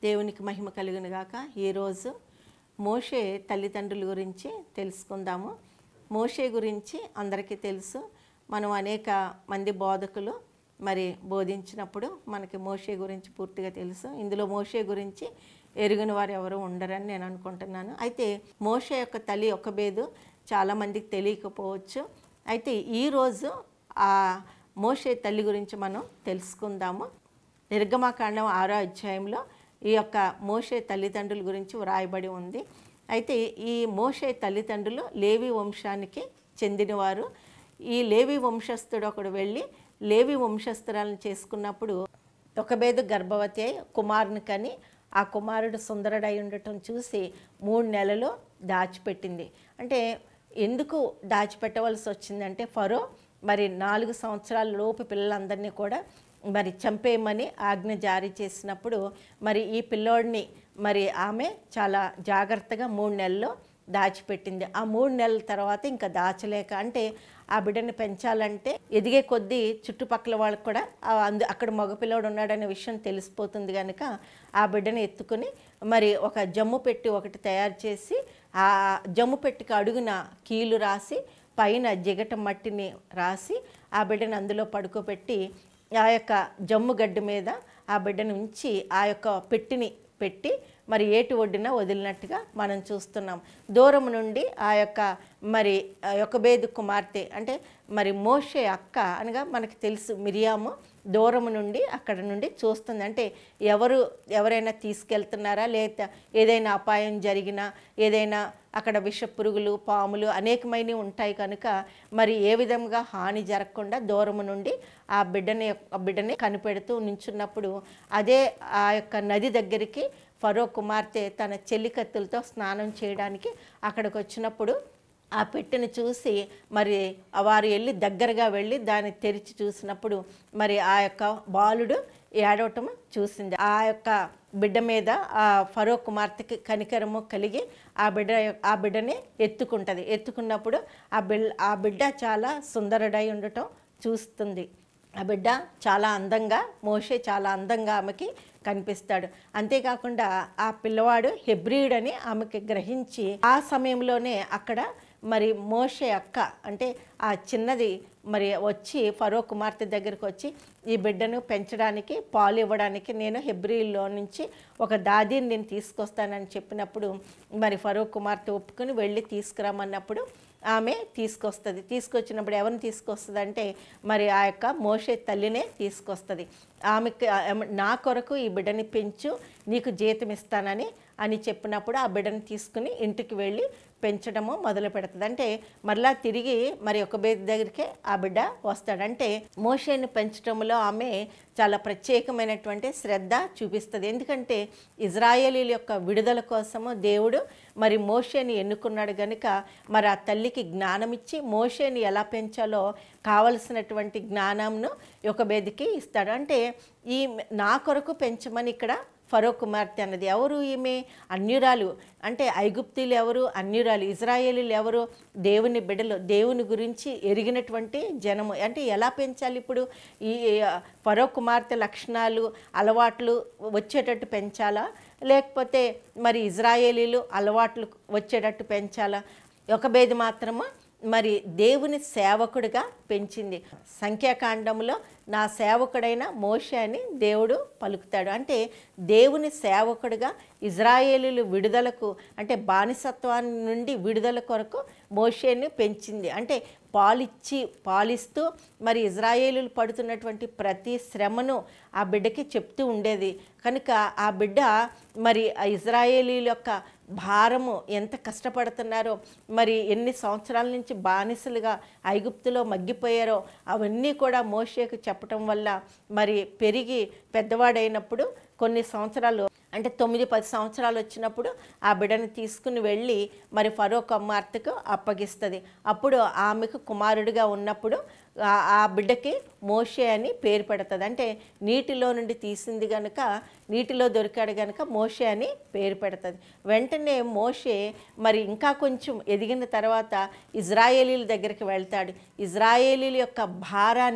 దేవునికి మహిమ కలుగును గాక ఈరోజు మోషే తల్లిదండ్రుల గురించి తెలుసుకుందాము మోషే గురించి అందరికీ తెలుసు మనం అనేక మంది బోధకులు మరి బోధించినప్పుడు మనకి మోషే గురించి పూర్తిగా తెలుసు ఇందులో మోషే గురించి ఎరుగని వారు ఎవరు ఉండరని నేను అనుకుంటున్నాను అయితే మోషే యొక్క తల్లి ఒక బేదు చాలామందికి తెలియకపోవచ్చు అయితే ఈరోజు ఆ మోషే తల్లి గురించి మనం తెలుసుకుందాము నిర్గమాకాండం ఆరో అధ్యాయంలో ఈ యొక్క మోషే తల్లిదండ్రుల గురించి వ్రాయబడి ఉంది అయితే ఈ మోషే తల్లిదండ్రులు లేవి వంశానికి చెందినవారు ఈ లేవి వంశస్థుడు ఒకడు వెళ్ళి లేవి వంశస్థురాలను చేసుకున్నప్పుడు ఒక బేదు గర్భవతి అయి కుమారుని కని ఆ కుమారుడు సుందరుడై ఉండటం చూసి మూడు నెలలు దాచిపెట్టింది అంటే ఎందుకు దాచిపెట్టవలసి వచ్చిందంటే ఫరో మరి నాలుగు సంవత్సరాల లోపు పిల్లలందరినీ కూడా మరి చంపేయమని ఆజ్ఞ జారీ చేసినప్పుడు మరి ఈ పిల్లోడిని మరి ఆమె చాలా జాగ్రత్తగా మూడు నెలల్లో దాచిపెట్టింది ఆ మూడు నెలల తర్వాత ఇంకా దాచలేక అంటే ఆ బిడ్డని పెంచాలంటే ఎదిగే కొద్దీ చుట్టుపక్కల వాళ్ళకి కూడా ఆ అందు అక్కడ మగపిల్లవాడు ఉన్నాడనే విషయం తెలిసిపోతుంది కనుక ఆ బిడ్డని ఎత్తుకుని మరి ఒక జమ్ము పెట్టి ఒకటి తయారు చేసి ఆ జమ్ము పెట్టికి అడుగున కీలు రాసి పైన జిగట మట్టిని రాసి ఆ బిడ్డని అందులో పడుకోబెట్టి ఆ యొక్క జమ్ము గడ్డి మీద ఆ బిడ్డను ఉంచి ఆ యొక్క పెట్టిని పెట్టి మరి ఏటి ఒడ్డున వదిలినట్టుగా మనం చూస్తున్నాం దూరం నుండి ఆ యొక్క మరి ఆ యొక్క బేదు కుమార్తె అంటే మరి మోషే అక్క అనగా మనకి తెలుసు మిరియాము దూరం నుండి అక్కడ నుండి చూస్తుంది అంటే ఎవరు ఎవరైనా తీసుకెళ్తున్నారా లేదా ఏదైనా అపాయం జరిగినా ఏదైనా అక్కడ విష పురుగులు పాములు అనేకమైనవి ఉంటాయి కనుక మరి ఏ విధంగా హాని జరగకుండా దూరం నుండి ఆ బిడ్డని ఆ బిడ్డని కనిపెడుతూ నించున్నప్పుడు అదే ఆ యొక్క నది దగ్గరికి ఫరో కుమార్తె తన చెల్లికత్తులతో స్నానం చేయడానికి అక్కడికి వచ్చినప్పుడు ఆ పెట్టెను చూసి మరి వారు వెళ్ళి దగ్గరగా వెళ్ళి దాన్ని తెరిచి చూసినప్పుడు మరి ఆ యొక్క బాలుడు ఏడవటం చూసింది ఆ యొక్క బిడ్డ మీద ఆ ఫరో కుమార్తెకి కనికరము కలిగి ఆ బిడ్డ ఆ బిడ్డని ఎత్తుకుంటుంది ఎత్తుకున్నప్పుడు ఆ బిల్ ఆ బిడ్డ చాలా సుందరుడై ఉండటం చూస్తుంది ఆ బిడ్డ చాలా అందంగా మోషే చాలా అందంగా ఆమెకి కనిపిస్తాడు అంతేకాకుండా ఆ పిల్లవాడు హెబ్రియుడని ఆమెకి గ్రహించి ఆ సమయంలోనే అక్కడ మరి మోషే అక్క అంటే ఆ చిన్నది మరి వచ్చి ఫరో కుమార్తె దగ్గరికి వచ్చి ఈ బిడ్డను పెంచడానికి పాలు ఇవ్వడానికి నేను హెబ్రిల్లో నుంచి ఒక దాదీని నేను తీసుకొస్తానని చెప్పినప్పుడు మరి ఫరో కుమార్తె ఒప్పుకుని వెళ్ళి తీసుకురామన్నప్పుడు ఆమె తీసుకొస్తుంది తీసుకొచ్చినప్పుడు ఎవరిని తీసుకొస్తుంది అంటే మరి ఆ యొక్క మోషే తల్లినే తీసుకొస్తుంది ఆమెకి ఆమె- నా కొరకు ఈ బిడ్డని పెంచు నీకు జీతం ఇస్తానని అని చెప్పినప్పుడు ఆ బిడ్డని తీసుకుని ఇంటికి వెళ్ళి పెంచడము మొదలు పెడుతుంది అంటే మరలా తిరిగి మరి ఒక బేద దగ్గరికే ఆ బిడ్డ వస్తాడు అంటే మోషేని పెంచడంలో ఆమె చాలా ప్రత్యేకమైనటువంటి శ్రద్ధ చూపిస్తుంది ఎందుకంటే ఇజ్రాయేలీల యొక్క విడుదల కోసము దేవుడు మరి మోషేని ఎన్నుకున్నాడు కనుక మరి ఆ తల్లికి జ్ఞానం ఇచ్చి మోషేని ఎలా పెంచాలో కావలసినటువంటి జ్ఞానంను ఒక బేదికి ఇస్తాడు అంటే ఈ నా కొరకు పెంచమని ఇక్కడ ఫరో కుమార్తె అన్నది ఎవరు ఈమె అన్యురాలు అంటే ఐగుప్తీలు ఎవరు అన్యురాలు ఇజ్రాయేలీలు ఎవరు దేవుని బిడ్డలు దేవుని గురించి ఎరిగినటువంటి జనము అంటే ఎలా పెంచాలి ఇప్పుడు ఈ ఫరో కుమార్తె లక్షణాలు అలవాట్లు వచ్చేటట్టు పెంచాలా లేకపోతే మరి ఇజ్రాయేలీలు అలవాట్లు వచ్చేటట్టు పెంచాలా ఒక బేది మాత్రము మరి దేవుని సేవకుడిగా పెంచింది సంఖ్యాకాండంలో నా సేవకుడైన మోషే అని దేవుడు పలుకుతాడు అంటే దేవుని సేవకుడిగా ఇజ్రాయేలీలు విడుదలకు అంటే బానిసత్వాన్ని నుండి విడుదల కొరకు మోషేని పెంచింది అంటే పాలిచ్చి పాలిస్తూ మరి ఇజ్రాయేలీలు పడుతున్నటువంటి ప్రతి శ్రమను ఆ బిడ్డకి చెప్తూ ఉండేది కనుక ఆ బిడ్డ మరి ఆ ఇజ్రాయేలీల యొక్క భారము ఎంత కష్టపడుతున్నారో మరి ఎన్ని సంవత్సరాల నుంచి బానిసలుగా ఐగుప్తులో మగ్గిపోయారో అవన్నీ కూడా మోషేకు చెప్పటం వల్ల మరి పెరిగి పెద్దవాడైనప్పుడు కొన్ని సంవత్సరాలు అంటే తొమ్మిది పది సంవత్సరాలు వచ్చినప్పుడు ఆ బిడ్డను తీసుకుని వెళ్ళి మరి ఫరో కుమార్తెకు అప్పగిస్తుంది అప్పుడు ఆమెకు కుమారుడిగా ఉన్నప్పుడు ఆ- ఆ బిడ్డకి మోషే అని పేరు పెడుతుంది అంటే నీటిలో నుండి తీసింది గనుక నీటిలో దొరికాడు గనుక మోషే అని పేరు పెడుతుంది వెంటనే మోషే మరి ఇంకా కొంచెం ఎదిగిన తర్వాత ఇజ్రాయేలీల దగ్గరికి వెళ్తాడు ఇజ్రాయేలీల యొక్క భారాన్ని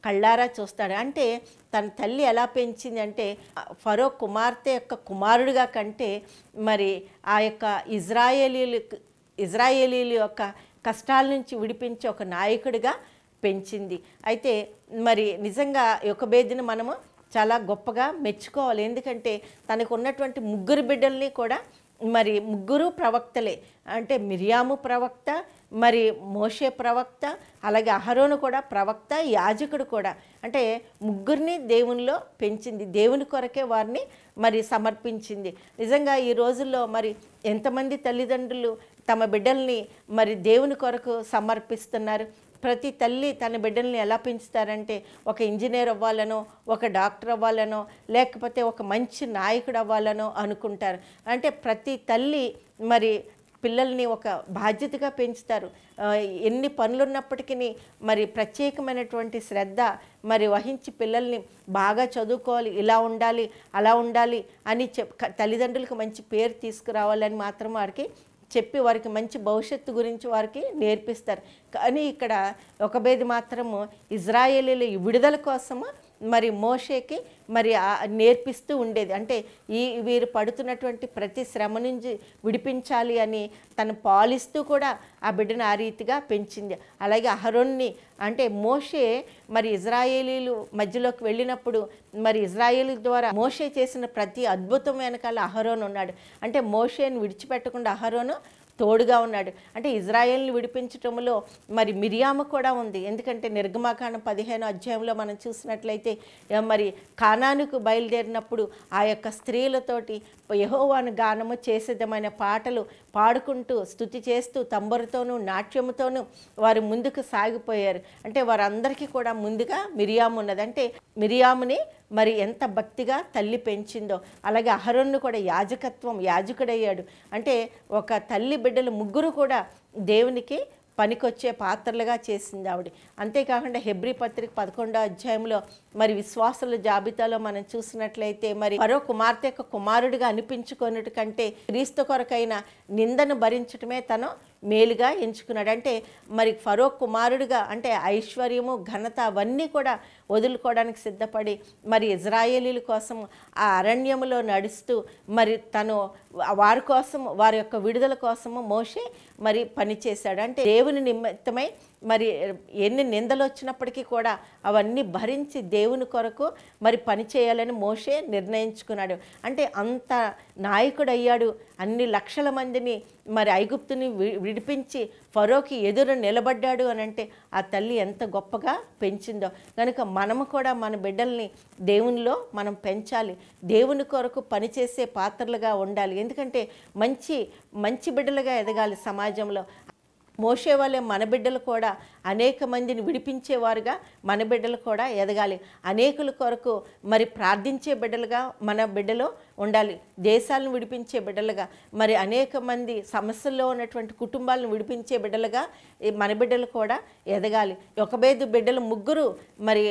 కళ్ళారా చూస్తాడు అంటే తన తల్లి ఎలా పెంచింది అంటే ఫరో కుమార్తె యొక్క కుమారుడిగా కంటే మరి ఆ యొక్క ఇజ్రాయేలీలు ఇజ్రాయేలీల యొక్క కష్టాల నుంచి విడిపించే ఒక నాయకుడిగా పెంచింది అయితే మరి నిజంగా యొకబేదిని మనము చాలా గొప్పగా మెచ్చుకోవాలి ఎందుకంటే తనకు ఉన్నటువంటి ముగ్గురు బిడ్డల్ని కూడా మరి ముగ్గురు ప్రవక్తలే అంటే మిరియాము ప్రవక్త మరి మోషే ప్రవక్త అలాగే అహరోను కూడా ప్రవక్త యాజకుడు కూడా అంటే ముగ్గురిని దేవునిలో పెంచింది దేవుని కొరకే వారిని మరి సమర్పించింది నిజంగా ఈ రోజుల్లో మరి ఎంతమంది తల్లిదండ్రులు తమ బిడ్డల్ని మరి దేవుని కొరకు సమర్పిస్తున్నారు ప్రతి తల్లి తన బిడ్డల్ని ఎలా పెంచుతారంటే ఒక ఇంజనీర్ అవ్వాలనో ఒక డాక్టర్ అవ్వాలనో లేకపోతే ఒక మంచి నాయకుడు అవ్వాలనో అనుకుంటారు అంటే ప్రతి తల్లి మరి పిల్లల్ని ఒక బాధ్యతగా పెంచుతారు ఆ, ఎన్ని పనులున్నప్పటికీ మరి ప్రత్యేకమైనటువంటి శ్రద్ధ మరి వహించి పిల్లల్ని బాగా చదువుకోవాలి ఇలా ఉండాలి అలా ఉండాలి అని చెప్ క- తల్లిదండ్రులకు మంచి పేరు తీసుకురావాలని మాత్రం వారికి చెప్పి వారికి మంచి భవిష్యత్తు గురించి వారికి నేర్పిస్తారు కానీ ఇక్కడ ఒక భేది మాత్రము ఇజ్రాయేలీల విడుదల కోసము మరి మోషేకి మరి ఆ నేర్పిస్తూ ఉండేది అంటే ఈ వీరు పడుతున్నటువంటి ప్రతి శ్రమ నుంచి విడిపించాలి అని తను పాలిస్తూ కూడా ఆ బిడ్డను ఆ రీతిగా పెంచింది అలాగే అహరోన్ని అంటే మోషే మరి ఇజ్రాయేలీలు మధ్యలోకి వెళ్ళినప్పుడు మరి ఇజ్రాయేలీ ద్వారా మోషే చేసిన ప్రతి అద్భుతం వెనకాల అహరోన్ ఉన్నాడు అంటే మోషేని విడిచిపెట్టకుండా అహరోను తోడుగా ఉన్నాడు అంటే ఇజ్రాయెల్ని విడిపించటంలో మరి మిరియాము కూడా ఉంది ఎందుకంటే నిర్గమాకాండం పదిహేను అధ్యాయంలో మనం చూసినట్లయితే ఏ మరి కానానుకు బయలుదేరినప్పుడు ఆ యొక్క స్త్రీలతోటి యహోవాను గానము చేసేదమైన పాటలు పాడుకుంటూ స్థుతి చేస్తూ తంబురతోనూ నాట్యముతోనూ వారు ముందుకు సాగిపోయారు అంటే వారందరికీ కూడా ముందుగా మిరియాము ఉన్నది అంటే మిరియాముని మరి ఎంత భక్తిగా తల్లి పెంచిందో అలాగే అహరోన్ను కూడా యాజకత్వం యాజకుడయ్యాడు అంటే ఒక తల్లి బిడ్డలు ముగ్గురు కూడా దేవునికి పనికొచ్చే పాత్రలుగా చేసింది ఆవిడ అంతేకాకుండా హెబ్రి పత్రిక పదకొండో అధ్యాయంలో మరి విశ్వాసుల జాబితాలో మనం చూసినట్లయితే మరి మరో కుమార్తె యొక్క కుమారుడిగా అనిపించుకున్నట్టు కంటే క్రీస్తు కొరకైన నిందను భరించటమే తను మేలుగా ఎంచుకున్నాడు అంటే మరి ఫరో కుమారుడిగా అంటే ఐశ్వర్యము ఘనత అవన్నీ కూడా వదులుకోవడానికి సిద్ధపడి మరి ఇజ్రాయేలీల కోసం ఆ అరణ్యములో నడుస్తూ మరి తను వారి కోసం వారి యొక్క విడుదల కోసము మోషే మరి పనిచేశాడు అంటే దేవుని నిమిత్తమై మరి ఎన్ని నిందలు వచ్చినప్పటికీ కూడా అవన్నీ భరించి దేవుని కొరకు మరి పని చేయాలని మోషే నిర్ణయించుకున్నాడు అంటే అంత నాయకుడు అయ్యాడు అన్ని లక్షల మందిని మరి ఐగుప్తుని వి- విడిపించి ఫరోకి ఎదురు నిలబడ్డాడు అని అంటే ఆ తల్లి ఎంత గొప్పగా పెంచిందో కనుక మనము కూడా మన బిడ్డల్ని దేవునిలో మనం పెంచాలి దేవుని కొరకు పనిచేసే పాత్రలుగా ఉండాలి ఎందుకంటే మంచి మంచి బిడ్డలుగా ఎదగాలి సమాజంలో మోసే వాళ్ళే మన బిడ్డలు కూడా అనేక మందిని విడిపించేవారుగా మన బిడ్డలు కూడా ఎదగాలి అనేకుల కొరకు మరి ప్రార్థించే బిడ్డలుగా మన బిడ్డలు ఉండాలి దేశాలను విడిపించే బిడ్డలుగా మరి అనేక మంది సమస్యల్లో ఉన్నటువంటి కుటుంబాలను విడిపించే బిడ్డలుగా ఈ మన బిడ్డలు కూడా ఎదగాలి ఒక బేదు బిడ్డలు ముగ్గురు మరి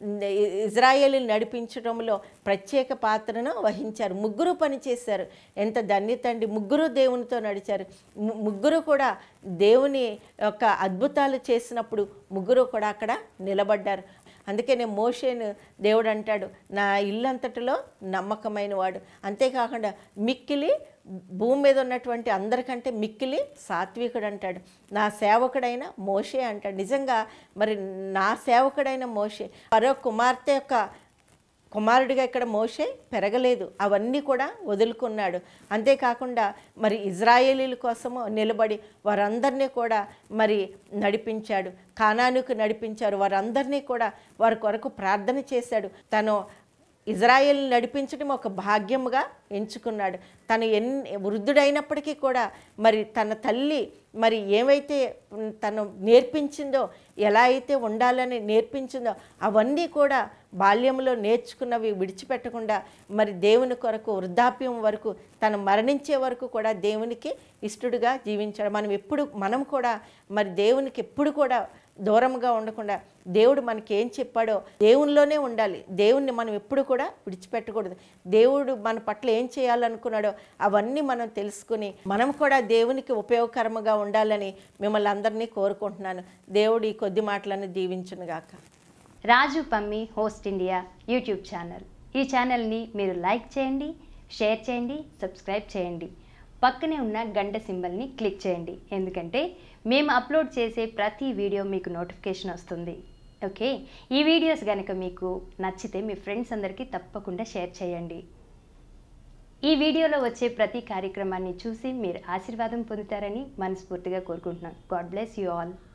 ఇజ్రాయేలు నడిపించడంలో ప్రత్యేక పాత్రను వహించారు ముగ్గురు పనిచేశారు ఎంత ధన్యత అండి ముగ్గురు దేవునితో నడిచారు ము- ముగ్గురు కూడా దేవుని యొక్క అద్భుతాలు చేసినప్పుడు ముగ్గురు కూడా అక్కడ నిలబడ్డారు అందుకనే మోషేను దేవుడు అంటాడు నా ఇల్లంతటిలో నమ్మకమైన వాడు అంతేకాకుండా మిక్కిలి భూమి మీద ఉన్నటువంటి అందరికంటే మిక్కిలి సాత్వికుడు అంటాడు నా సేవకుడైన మోషే అంటాడు నిజంగా మరి నా సేవకుడైన మోషే మరో కుమార్తె యొక్క కుమారుడిగా ఇక్కడ మోషే పెరగలేదు అవన్నీ కూడా వదులుకున్నాడు అంతేకాకుండా మరి ఇజ్రాయేలీల కోసము నిలబడి వారందరినీ కూడా మరి నడిపించాడు కానానుకు నడిపించారు వారందరినీ కూడా వారి కొరకు ప్రార్థన చేశాడు తను ఇజ్రాయెల్ నడిపించడం ఒక భాగ్యముగా ఎంచుకున్నాడు తను ఎన్ని వృద్ధుడైనప్పటికీ కూడా మరి తన తల్లి మరి ఏమైతే ఉమ్, తను నేర్పించిందో ఎలా అయితే ఉండాలని నేర్పించిందో అవన్నీ కూడా బాల్యంలో నేర్చుకున్నవి విడిచిపెట్టకుండా మరి దేవుని కొరకు వృద్ధాప్యం వరకు తను మరణించే వరకు కూడా దేవునికి ఇష్టడుగా జీవించాడు మనం ఎప్పుడు మనం కూడా మరి దేవునికి ఎప్పుడు కూడా దూరంగా ఉండకుండా దేవుడు మనకి ఏం చెప్పాడో దేవునిలోనే ఉండాలి దేవుణ్ణి మనం ఎప్పుడు కూడా విడిచిపెట్టకూడదు దేవుడు మన పట్ల ఏం చేయాలనుకున్నాడో అవన్నీ మనం తెలుసుకుని మనం కూడా దేవునికి ఉపయోగకరంగా ఉండాలని మిమ్మల్ని అందరినీ కోరుకుంటున్నాను దేవుడు ఈ కొద్ది మాటలను దీవించునుగాక Raju Pammi host India YouTube channel ఈ ఛానల్ని మీరు లైక్ చేయండి షేర్ చేయండి సబ్స్క్రైబ్ చేయండి పక్కనే ఉన్న గంట సింబల్ని క్లిక్ చేయండి ఎందుకంటే మేము అప్లోడ్ చేసే ప్రతి వీడియో మీకు నోటిఫికేషన్ వస్తుంది ఓకే ఈ వీడియోస్ కనుక మీకు నచ్చితే మీ ఫ్రెండ్స్ అందరికీ తప్పకుండా షేర్ చేయండి ఈ వీడియోలో వచ్చే ప్రతి కార్యక్రమాన్ని చూసి మీరు ఆశీర్వాదం పొందుతారని మనస్ఫూర్తిగా కోరుకుంటున్నాను గాడ్ బ్లెస్ యూ ఆల్